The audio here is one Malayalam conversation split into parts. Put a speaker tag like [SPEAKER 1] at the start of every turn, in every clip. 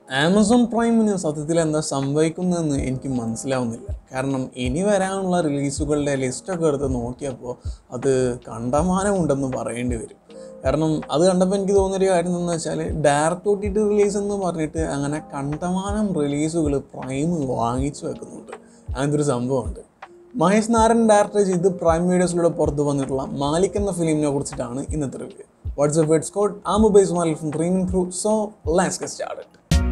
[SPEAKER 1] ആമസോൺ പ്രൈമിന് സത്യത്തിൽ എന്താ സംഭവിക്കുന്നതെന്ന് എനിക്ക് മനസ്സിലാവുന്നില്ല കാരണം ഇനി വരാനുള്ള റിലീസുകളുടെ ലിസ്റ്റൊക്കെ എടുത്ത് നോക്കിയപ്പോൾ അത് കണ്ടമാനമുണ്ടെന്ന് പറയേണ്ടി വരും കാരണം അത് കണ്ടപ്പോൾ എനിക്ക് തോന്നിയൊരു കാര്യം എന്താണെന്ന് വെച്ചാൽ direct O T T release എന്ന് പറഞ്ഞിട്ട് അങ്ങനെ കണ്ടമാനം റിലീസുകൾ പ്രൈം വാങ്ങിച്ചു വെക്കുന്നുണ്ട് അങ്ങനത്തെ ഒരു സംഭവമുണ്ട് മഹേഷ് നാരായൺ ഡയറക്ടർ ചെയ്ത് പ്രൈം വീഡിയോസിലൂടെ പുറത്ത് വന്നിട്ടുള്ള മാലിക് എന്ന ഫിലിമിനെ കുറിച്ചിട്ടാണ് ഇന്നത്തെ റിവ്യൂ വാട്സ്ആപ്പ് വേർഡ്സ് കോഡ് ആ mobiles Malik from dreaming crew so let's get started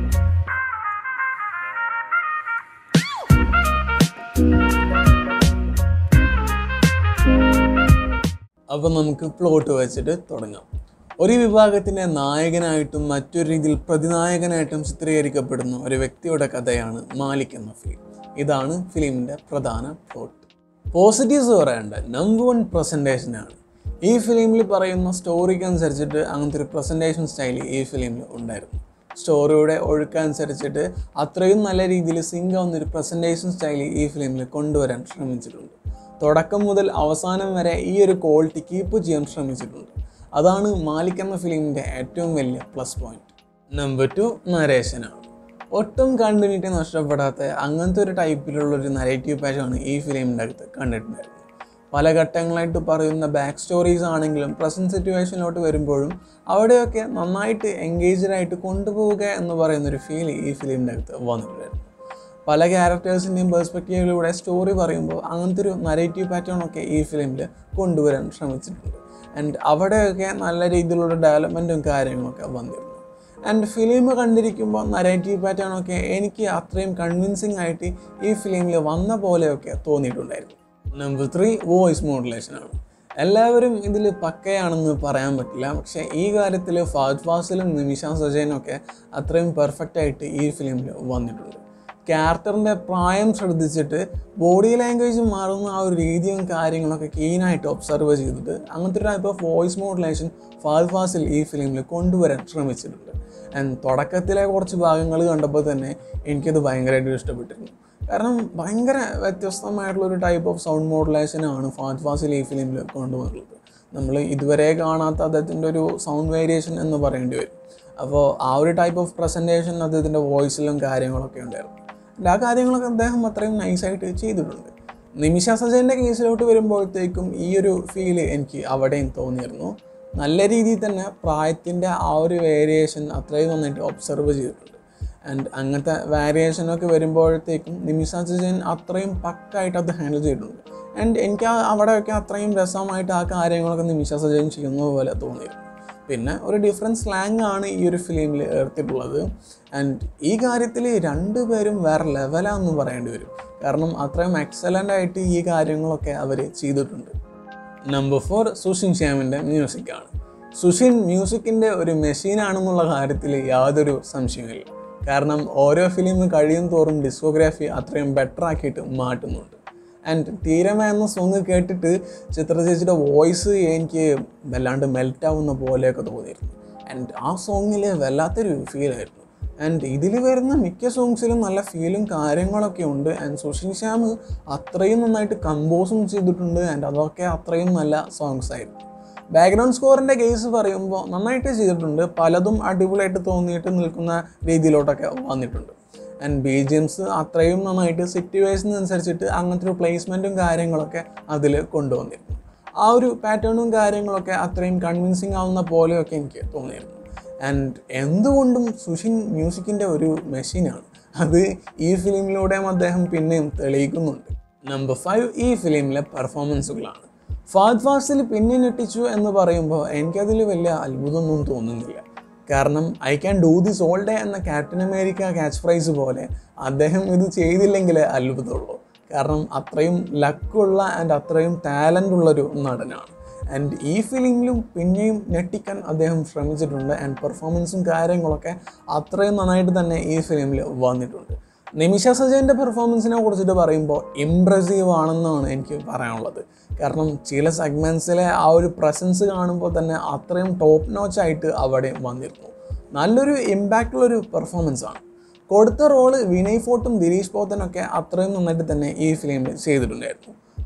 [SPEAKER 1] അപ്പം നമുക്ക് പ്ലോട്ട് വെച്ചിട്ട് തുടങ്ങാം ഒരു വിഭാഗത്തിൻ്റെ നായകനായിട്ടും മറ്റൊരു രീതിയിൽ പ്രതിനായകനായിട്ടും ചിത്രീകരിക്കപ്പെടുന്ന ഒരു വ്യക്തിയുടെ കഥയാണ് മാലിക് എന്ന ഫിലിം ഇതാണ് ഫിലിമിൻ്റെ പ്രധാന പ്ലോട്ട് പോസിറ്റീവ്സ് പറയേണ്ട നമ്പർ വൺ പ്രസൻറ്റേഷനാണ് ഈ ഫിലിമിൽ പറയുന്ന സ്റ്റോറിക്ക് അനുസരിച്ചിട്ട് അങ്ങനത്തെ ഒരു പ്രസൻറ്റേഷൻ സ്റ്റൈൽ ഈ ഫിലിമിൽ ഉണ്ടായിരുന്നു സ്റ്റോറിയുടെ ഒഴുക്കനുസരിച്ചിട്ട് അത്രയും നല്ല രീതിയിൽ സിങ്ക് ആവുന്ന ഒരു പ്രസൻറ്റേഷൻ സ്റ്റൈൽ ഈ ഫിലിമിൽ കൊണ്ടുവരാൻ ശ്രമിച്ചിട്ടുണ്ട് തുടക്കം മുതൽ അവസാനം വരെ ഈ ഒരു ക്വാളിറ്റി കീപ്പ് ചെയ്യാൻ ശ്രമിച്ചിട്ടുണ്ട് അതാണ് മാലിക് എന്ന ഫിലിമിൻ്റെ ഏറ്റവും വലിയ പ്ലസ് പോയിന്റ് നമ്പർ ടു നരേശനാണ് ഒട്ടും കണ്ടിന്യൂറ്റി നഷ്ടപ്പെടാത്ത അങ്ങനത്തെ ഒരു ടൈപ്പിലുള്ള ഒരു നരേറ്റീവ് പാഷാണ് ഈ ഫിലിമിൻ്റെ അകത്ത് കണ്ടിട്ടുണ്ടായിരുന്നത് പല ഘട്ടങ്ങളായിട്ട് പറയുന്ന ബാക്ക് സ്റ്റോറീസ് ആണെങ്കിലും പ്രസൻറ്റ് സിറ്റുവേഷനിലോട്ട് വരുമ്പോഴും അവിടെയൊക്കെ നന്നായിട്ട് എൻഗേജ്ഡ് ആയിട്ട് കൊണ്ടുപോവുക എന്ന് പറയുന്ന ഒരു ഫീൽ ഈ ഫിലിമിൻ്റെ അകത്ത് വന്നിട്ടുണ്ടായിരുന്നു പല ക്യാരക്ടേഴ്സിൻ്റെയും പെർസ്പെക്റ്റീവിലൂടെ സ്റ്റോറി പറയുമ്പോൾ അങ്ങനത്തെ ഒരു നരേറ്റീവ് പാറ്റേൺ ഒക്കെ ഈ ഫിലിമിൽ കൊണ്ടുവരാൻ ശ്രമിച്ചിട്ടുണ്ട് ആൻഡ് അവിടെയൊക്കെ നല്ല രീതിയിലുള്ള ഡെവലപ്മെൻറ്റും കാര്യങ്ങളൊക്കെ വന്നിരുന്നു ആൻഡ് ഫിലിം കണ്ടിരിക്കുമ്പോൾ നരേറ്റീവ് പാറ്റേൺ ഒക്കെ എനിക്ക് അത്രയും കൺവിൻസിങ് ആയിട്ട് ഈ ഫിലിമിൽ വന്ന പോലെയൊക്കെ തോന്നിയിട്ടുണ്ടായിരുന്നു നമ്പർ ത്രീ വോയിസ് മോഡുലേഷനാണ് എല്ലാവരും ഇതിൽ പക്കയാണെന്ന് പറയാൻ പറ്റില്ല പക്ഷേ ഈ കാര്യത്തിൽ ഫാദ് ഫാസിലും നിമിഷ സജയനും ഒക്കെ അത്രയും പെർഫെക്റ്റ് ആയിട്ട് ഈ ഫിലിമിൽ വന്നിട്ടുണ്ട് ക്യാരക്ടറിൻ്റെ പ്രായം ശ്രദ്ധിച്ചിട്ട് ബോഡി ലാംഗ്വേജ് മാറുന്ന ആ ഒരു രീതിയും കാര്യങ്ങളൊക്കെ കീനായിട്ട് ഒബ്സർവ് ചെയ്തിട്ട് അങ്ങനത്തെ ഒരു type of voice modulation Fahadh Faasil ഈ ഫിലിമിൽ കൊണ്ടുവരാൻ ശ്രമിച്ചിട്ടുണ്ട് ആൻഡ് തുടക്കത്തിലെ കുറച്ച് ഭാഗങ്ങൾ കണ്ടപ്പോൾ തന്നെ എനിക്കത് ഭയങ്കരമായിട്ട് ഇഷ്ടപ്പെട്ടിരുന്നു കാരണം ഭയങ്കര വ്യത്യസ്തമായിട്ടുള്ള ഒരു ടൈപ്പ് ഓഫ് സൗണ്ട് മോഡുലേഷനാണ് ഫാദ് ഫാസിൽ ഈ ഫിലിമിൽ കൊണ്ടുവന്നിട്ടുള്ളത് നമ്മൾ ഇതുവരെ കാണാത്ത അദ്ദേഹത്തിൻ്റെ ഒരു സൗണ്ട് വേരിയേഷൻ എന്ന് പറയേണ്ടി വരും അപ്പോൾ ആ ഒരു ടൈപ്പ് ഓഫ് പ്രസൻറ്റേഷൻ അദ്ദേഹത്തിൻ്റെ വോയിസിലും കാര്യങ്ങളൊക്കെ ഉണ്ടായിരുന്നു എല്ലാ കാര്യങ്ങളൊക്കെ അദ്ദേഹം അത്രയും നൈസായിട്ട് ചെയ്തിട്ടുണ്ട് നിമിഷ സജയൻ്റെ കേസിലോട്ട് വരുമ്പോഴത്തേക്കും ഈ ഒരു ഫീല് എനിക്ക് അവിടെയും തോന്നിയിരുന്നു നല്ല രീതിയിൽ തന്നെ പ്രായത്തിൻ്റെ ആ ഒരു വേരിയേഷൻ അത്രയും നന്നായിട്ട് ഒബ്സർവ് ചെയ്തിട്ടുണ്ട് ആൻഡ് അങ്ങനത്തെ വേരിയേഷനൊക്കെ വരുമ്പോഴത്തേക്കും നിമിഷ സജയൻ അത്രയും പക്കായിട്ട് അത് ഹാൻഡിൽ ചെയ്തിട്ടുണ്ട് ആൻഡ് എനിക്ക് ആ അവിടെയൊക്കെ അത്രയും രസമായിട്ട് ആ കാര്യങ്ങളൊക്കെ നിമിഷ സജയൻ ചെയ്യുന്നത് പോലെ തോന്നിയിരുന്നു പിന്നെ ഒരു ഡിഫറെൻറ്റ് സ്ലാങ് ആണ് ഈ ഒരു ഫിലിമിൽ ഏർത്തിട്ടുള്ളത് ആൻഡ് ഈ കാര്യത്തിൽ രണ്ടുപേരും വേറെ ലെവലാന്ന് പറയേണ്ടി വരും കാരണം അത്രയും എക്സലൻ്റ് ആയിട്ട് ഈ കാര്യങ്ങളൊക്കെ അവർ ചെയ്തിട്ടുണ്ട് നമ്പർ ഫോർ സുഷിൻ ശ്യാമിൻ്റെ മ്യൂസിക്കാണ് സുഷിൻ മ്യൂസിക്കിൻ്റെ ഒരു മെഷീനാണെന്നുള്ള കാര്യത്തിൽ യാതൊരു സംശയമില്ല കാരണം ഓരോ ഫിലിം കഴിയും തോറും ഡിസ്കോഗ്രാഫി അത്രയും ബെറ്റർ ആക്കിയിട്ട് മാറ്റുന്നുണ്ട് ആൻഡ് തീരമ എന്ന സോങ് കേട്ടിട്ട് ചിത്ര ചേച്ചിയുടെ വോയിസ് എനിക്ക് വല്ലാണ്ട് മെൽറ്റ് ആവുന്ന പോലെയൊക്കെ തോന്നിയിരുന്നു ആൻഡ് ആ സോങ്ങിൽ വല്ലാത്തൊരു ഫീലായിരുന്നു ആൻഡ് ഇതിൽ വരുന്ന മിക്ക സോങ്സിലും നല്ല ഫീലും കാര്യങ്ങളൊക്കെ ഉണ്ട് ആൻഡ് സുഷിൻ ശ്യാം അത്രയും നന്നായിട്ട് കമ്പോസും ചെയ്തിട്ടുണ്ട് ആൻഡ് അതൊക്കെ അത്രയും നല്ല സോങ്സ് ആയിരുന്നു ബാക്ക്ഗ്രൗണ്ട് സ്കോറിൻ്റെ കേസ് പറയുമ്പോൾ നന്നായിട്ട് ചെയ്തിട്ടുണ്ട് പലതും അടിപൊളിയായിട്ട് തോന്നിയിട്ട് നിൽക്കുന്ന രീതിയിലോട്ടൊക്കെ വന്നിട്ടുണ്ട് ആൻഡ് ബി ജി എംസ് അത്രയും നന്നായിട്ട് സിറ്റുവേഷനനുസരിച്ചിട്ട് അങ്ങനത്തെ ഒരു പ്ലേസ്മെൻറ്റും കാര്യങ്ങളൊക്കെ അതിൽ കൊണ്ടുവന്നിരുന്നു ആ ഒരു പാറ്റേണും കാര്യങ്ങളൊക്കെ അത്രയും കൺവിൻസിങ് ആവുന്ന പോലെയൊക്കെ എനിക്ക് തോന്നിയിരുന്നു ആൻഡ് എന്തുകൊണ്ടും സുഷിൻ മ്യൂസിക്കിൻ്റെ ഒരു മെഷീനാണ് അത് ഈ ഫിലിമിലൂടെയും അദ്ദേഹം പിന്നെയും തെളിയിക്കുന്നുണ്ട് നമ്പർ ഫൈവ് ഈ ഫിലിമിലെ പെർഫോമൻസുകളാണ് ഫാദ് ഫാസിൽ പിന്നെ ഞെട്ടിച്ചു എന്ന് പറയുമ്പോൾ എനിക്കതിൽ വലിയ അത്ഭുതമൊന്നും തോന്നുന്നില്ല കാരണം I can do this all day എന്ന ക്യാപ്റ്റൻ അമേരിക്ക ക്യാച്ച് ഫ്രൈസ് പോലെ അദ്ദേഹം ഇത് ചെയ്തില്ലെങ്കിൽ അത്ഭുതമുള്ളൂ കാരണം അത്രയും ലക്കുള്ള ആൻഡ് അത്രയും ടാലൻ്റ് ഉള്ളൊരു നടനാണ് ആൻഡ് ഈ ഫിലിമിലും പിന്നെയും ഞെട്ടിക്കാൻ അദ്ദേഹം ശ്രമിച്ചിട്ടുണ്ട് ആൻഡ് പെർഫോമൻസും കാര്യങ്ങളൊക്കെ അത്രയും നന്നായിട്ട് തന്നെ ഈ ഫിലിമിൽ വന്നിട്ടുണ്ട് നിമിഷ സജയൻ്റെ പെർഫോമൻസിനെ കുറിച്ചിട്ട് പറയുമ്പോൾ ഇംപ്രസീവ് ആണെന്നാണ് എനിക്ക് പറയാനുള്ളത് കാരണം ചില സെഗ്മെൻറ്റ്സിലെ ആ ഒരു പ്രസൻസ് കാണുമ്പോൾ തന്നെ അത്രയും ടോപ്പ് നോച്ചായിട്ട് അവിടെ വന്നിരുന്നു നല്ലൊരു ഇമ്പാക്റ്റുള്ളൊരു പെർഫോമൻസ് ആണ് കൊടുത്ത റോള് വിനയ് ഫോർട്ടും ദിലീഷ് പോത്തനൊക്കെ അത്രയും നന്നായിട്ട് തന്നെ ഈ ഫിലിമിൽ ചെയ്തിട്ടുണ്ടായിരുന്നു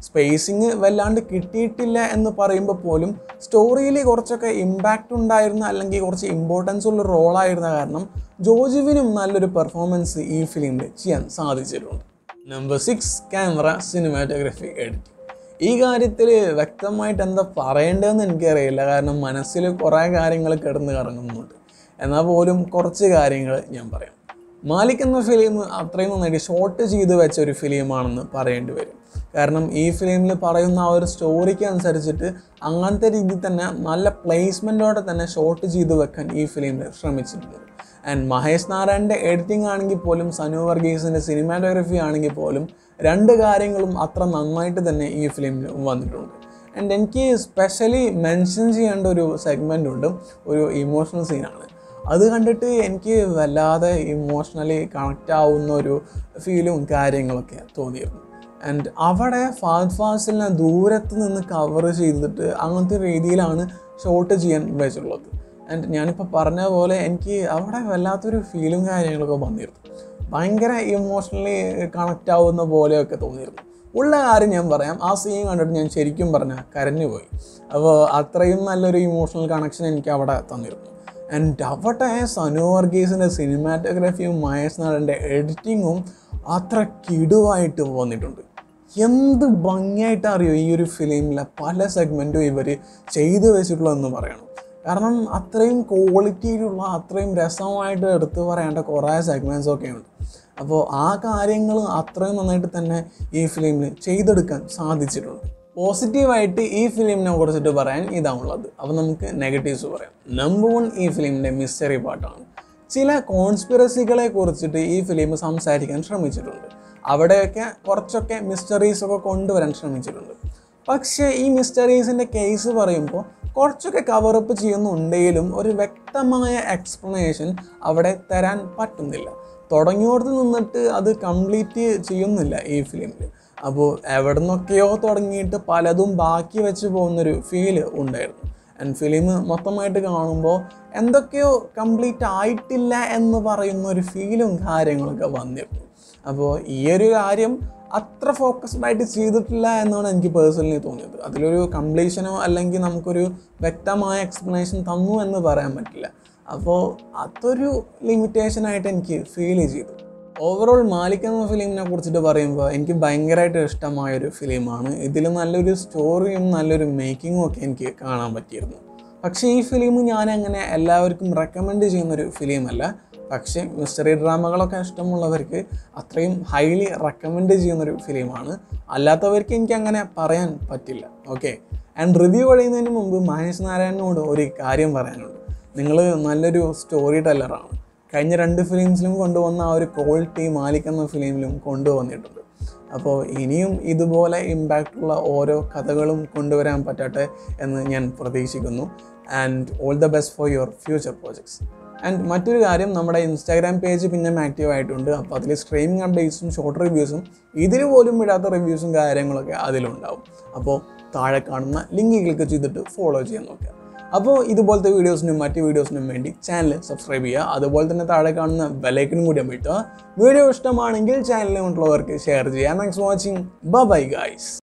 [SPEAKER 1] സ്പേസിങ് വല്ലാണ്ട് കിട്ടിയിട്ടില്ല എന്ന് പറയുമ്പോൾ പോലും സ്റ്റോറിയിൽ കുറച്ചൊക്കെ ഇമ്പാക്റ്റ് ഉണ്ടായിരുന്ന അല്ലെങ്കിൽ കുറച്ച് ഇമ്പോർട്ടൻസ് ഉള്ള റോളായിരുന്ന കാരണം ജോജുവിനും നല്ലൊരു പെർഫോമൻസ് ഈ ഫിലിമിൽ ചെയ്യാൻ സാധിച്ചിട്ടുണ്ട് number six camera cinematography editing ഈ കാര്യത്തിൽ വ്യക്തമായിട്ട് എന്താ പറയേണ്ടതെന്ന് എനിക്കറിയില്ല കാരണം മനസ്സിൽ കുറേ കാര്യങ്ങൾ കിടന്ന് കറങ്ങുന്നുണ്ട് എന്നാൽ പോലും കുറച്ച് കാര്യങ്ങൾ ഞാൻ പറയാം മാലിക് എന്ന ഫിലിം അത്രയും നന്നായിട്ട് ഷോർട്ട് ചെയ്ത് വെച്ച ഒരു ഫിലിമാണെന്ന് പറയേണ്ടി വരും കാരണം ഈ ഫിലിമിൽ പറയുന്ന ആ ഒരു സ്റ്റോറിക്ക് അനുസരിച്ചിട്ട് അങ്ങനത്തെ രീതിയിൽ തന്നെ നല്ല പ്ലേസ്മെൻറ്റോടെ തന്നെ ഷോർട്ട് ചെയ്ത് വെക്കാൻ ഈ ഫിലിമിൽ ശ്രമിച്ചിട്ടുണ്ട് ആൻഡ് മഹേഷ് നാരായണൻ്റെ എഡിറ്റിംഗ് ആണെങ്കിൽ പോലും സനു വർഗീസിൻ്റെ സിനിമാറ്റോഗ്രഫി ആണെങ്കിൽ പോലും രണ്ട് കാര്യങ്ങളും അത്ര നന്നായിട്ട് തന്നെ ഈ ഫിലിമിൽ വന്നിട്ടുണ്ട് ആൻഡ് എനിക്ക് സ്പെഷ്യലി മെൻഷൻ ചെയ്യേണ്ട ഒരു സെഗ്മെൻ്റ് ഉണ്ട് ഒരു ഇമോഷണൽ സീനാണ് അത് കണ്ടിട്ട് എനിക്ക് വല്ലാതെ ഇമോഷണലി കണക്റ്റ് ആവുന്ന ഒരു ഫീലും കാര്യങ്ങളൊക്കെ തോന്നിയിരുന്നു ആൻഡ് അവിടെ ഫാദ് ഫാസിലിനെ ദൂരത്ത് നിന്ന് കവർ ചെയ്തിട്ട് അങ്ങനത്തെ രീതിയിലാണ് ഷോട്ട് ചെയ്യാൻ വെച്ചിട്ടുള്ളത് ആൻഡ് ഞാനിപ്പോൾ പറഞ്ഞ പോലെ എനിക്ക് അവിടെ വല്ലാത്തൊരു ഫീലും കാര്യങ്ങളൊക്കെ വന്നിരുന്നു ഭയങ്കര ഇമോഷണലി കണക്റ്റ് ആവുന്ന പോലെയൊക്കെ തോന്നിയിരുന്നു ഉള്ള കാര്യം ഞാൻ പറയാം ആ സീൻ കണ്ടിട്ട് ഞാൻ ശരിക്കും പറഞ്ഞാൽ കരഞ്ഞുപോയി അപ്പോൾ അത്രയും നല്ലൊരു ഇമോഷണൽ കണക്ഷൻ എനിക്ക് അവിടെ തന്നിരുന്നു ആൻഡ് അവിടെ സനു വർഗീസിൻ്റെ സിനിമാറ്റോഗ്രഫിയും മഹേഷ് നാടൻ്റെ എഡിറ്റിങ്ങും അത്ര കിടുവായിട്ട് വന്നിട്ടുണ്ട് എന്ത് ഭംഗിയായിട്ട് അറിയോ ഈ ഒരു ഫിലിമിലെ പല സെഗ്മെൻറ്റും ഇവർ ചെയ്തു വെച്ചിട്ടുള്ളതെന്ന് പറയണം കാരണം അത്രയും ക്വാളിറ്റിയിലുള്ള അത്രയും രസമായിട്ട് എടുത്തു പറയേണ്ട കുറേ സെഗ്മെൻറ്റ്സ് ഒക്കെ ഉണ്ട് അപ്പോൾ ആ കാര്യങ്ങൾ അത്രയും നന്നായിട്ട് തന്നെ ഈ ഫിലിമിൽ ചെയ്തെടുക്കാൻ സാധിച്ചിട്ടുണ്ട് പോസിറ്റീവായിട്ട് ഈ ഫിലിമിനെ കുറിച്ചിട്ട് പറയാൻ ഇതാണുള്ളത് അപ്പോൾ നമുക്ക് നെഗറ്റീവ്സ് പറയാം നമ്പർ വൺ ഈ ഫിലിമിൻ്റെ മിസ്റ്ററി പാട്ടാണ് ചില കോൺസ്പിറസികളെ കുറിച്ചിട്ട് ഈ ഫിലിം സംസാരിക്കാൻ ശ്രമിച്ചിട്ടുണ്ട് അവിടെയൊക്കെ കുറച്ചൊക്കെ മിസ്റ്ററീസ് ഒക്കെ കൊണ്ടുവരാൻ ശ്രമിച്ചിട്ടുണ്ട് പക്ഷേ ഈ മിസ്റ്ററീസിൻ്റെ കേസ് പറയുമ്പോൾ കുറച്ചൊക്കെ കവറപ്പ് ചെയ്യുന്നുണ്ടെങ്കിലും ഒരു വ്യക്തമായ എക്സ്പ്ലനേഷൻ അവിടെ തരാൻ പറ്റുന്നില്ല തുടങ്ങിയോടത്ത് നിന്നിട്ട് അത് കംപ്ലീറ്റ് ചെയ്യുന്നില്ല ഈ ഫിലിമിൽ അപ്പോൾ എവിടെ നിന്നൊക്കെയോ തുടങ്ങിയിട്ട് പലതും ബാക്കി വെച്ച് പോകുന്നൊരു ഫീല് ഉണ്ടായിരുന്നു ആൻഡ് ഫിലിം മൊത്തമായിട്ട് കാണുമ്പോൾ എന്തൊക്കെയോ കംപ്ലീറ്റ് ആയിട്ടില്ല എന്ന് പറയുന്ന ഒരു ഫീലും കാര്യങ്ങളൊക്കെ വന്നിരുന്നു അപ്പോൾ ഈ ഒരു കാര്യം അത്ര ഫോക്കസ്ഡ് ആയിട്ട് ചെയ്തിട്ടില്ല എന്നാണ് എനിക്ക് പേഴ്സണലി തോന്നിയത് അതിലൊരു കംപ്ലീഷനോ അല്ലെങ്കിൽ നമുക്കൊരു വ്യക്തമായ എക്സ്പ്ലനേഷൻ തന്നു എന്ന് പറയാൻ പറ്റില്ല അപ്പോൾ അതൊരു ലിമിറ്റേഷനായിട്ട് എനിക്ക് ഫീൽ ചെയ്തു ഓവറോൾ മാലിക് എന്ന ഫിലിമിനെ കുറിച്ചിട്ട് പറയുമ്പോൾ എനിക്ക് ഭയങ്കരമായിട്ട് ഇഷ്ടമായൊരു ഫിലിമാണ് ഇതിൽ നല്ലൊരു സ്റ്റോറിയും നല്ലൊരു മേക്കിങ്ങും ഒക്കെ എനിക്ക് കാണാൻ പറ്റിയിരുന്നു പക്ഷേ ഈ ഫിലിം ഞാൻ അങ്ങനെ എല്ലാവർക്കും റെക്കമെൻഡ് ചെയ്യുന്നൊരു ഫിലിമല്ല പക്ഷേ മിസ്റ്ററി ഡ്രാമകളൊക്കെ ഇഷ്ടമുള്ളവർക്ക് അത്രയും ഹൈലി റെക്കമെൻഡ് ചെയ്യുന്നൊരു ഫിലിമാണ് അല്ലാത്തവർക്ക് എനിക്ക് അങ്ങനെ പറയാൻ പറ്റില്ല ഓക്കെ ആൻഡ് റിവ്യൂ കഴിയുന്നതിന് മുമ്പ് മഹേഷ് നാരായണനോട് ഒരു കാര്യം പറയാനുണ്ട് നിങ്ങൾ നല്ലൊരു സ്റ്റോറി ടെല്ലറാണ് കഴിഞ്ഞ രണ്ട് ഫിലിംസിലും കൊണ്ടുവന്ന ആ ഒരു ക്വാളിറ്റി മാലിക് എന്ന ഫിലിമിലും കൊണ്ടുവന്നിട്ടുണ്ട് അപ്പോൾ ഇനിയും ഇതുപോലെ ഇമ്പാക്റ്റ് ഉള്ള ഓരോ കഥകളും കൊണ്ടുവരാൻ പറ്റട്ടെ എന്ന് ഞാൻ പ്രതീക്ഷിക്കുന്നു and all the best for your future projects and മറ്റൊരു കാര്യം നമ്മുടെ ഇൻസ്റ്റാഗ്രാം പേജ് പിന്നെ ആക്റ്റീവ് ആയിട്ടുണ്ട് അപ്പോൾ അതിൽ സ്ട്രീമിംഗ് അപ്ഡേറ്റ്സും ഷോർട്ട് റിവ്യൂസും ഇതിൽ പോലും ഇടാത്ത റിവ്യൂസും കാര്യങ്ങളൊക്കെ അതിലുണ്ടാവും അപ്പോൾ താഴെ കാണുന്ന ലിങ്ക് ക്ലിക്ക് ചെയ്തിട്ട് ഫോളോ ചെയ്യാൻ നോക്കുക അപ്പോൾ ഇതുപോലത്തെ വീഡിയോസിനും മറ്റ് വീഡിയോസിനും വേണ്ടി ചാനൽ സബ്സ്ക്രൈബ് ചെയ്യുക അതുപോലെ തന്നെ താഴെ കാണുന്ന ബെലൈക്കനും കൂടി അമിട്ടുക വീഡിയോ ഇഷ്ടമാണെങ്കിൽ ചാനലിൽ മറ്റുള്ളവർക്ക് ഷെയർ ചെയ്യുക thanks for watching bye guys